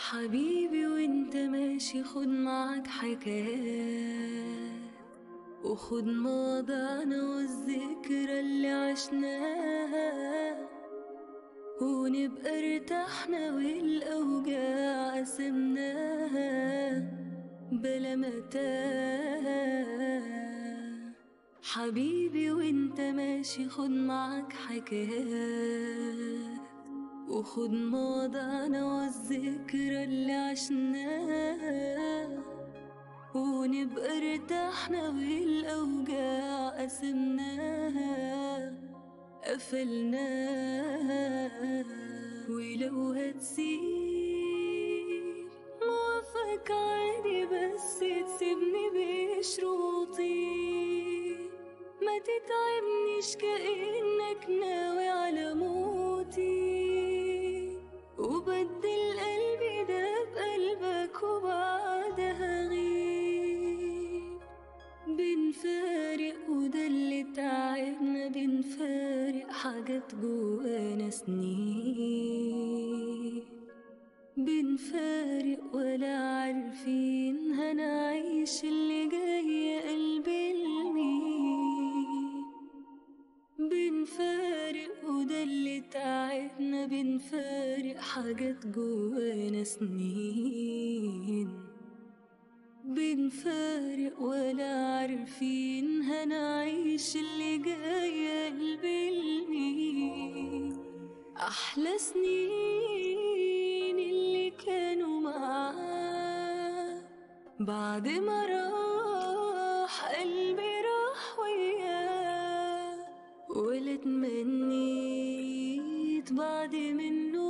حبيبي وانت ماشي خد معاك حكايات وخد مواضعنا والذكرى اللي عشناها ونبقى ارتحنا والأوجاع قسمناها بلا متاع حبيبي وانت ماشي خد معاك حكايات وخد مواضعنا والذكرى اللي عشناها ونبقى ارتحنا والأوجاع قسمناها قفلناها ولو هتسيب موافق عادي بس تسيبني بشروطي ما تتعبنيش كأنك ناوي على موتي وبدل قلبي ده بقلبك وبعدها غيب بنفارق وده اللي تعبنا بنفارق حاجات جوانا سنين بنفارق ولا عارفين هنعيش اللي جاي يا قلبي لمين بنفارق وده اللي تعبنا بنفارق حاجات جوانا سنين بنفارق ولا عارفين هنعيش اللي جاي يا قلبي لمين أحلى سنين اللي كانوا معاه بعد ما راح قلبي راح وياه ولا تمنيت بعد منه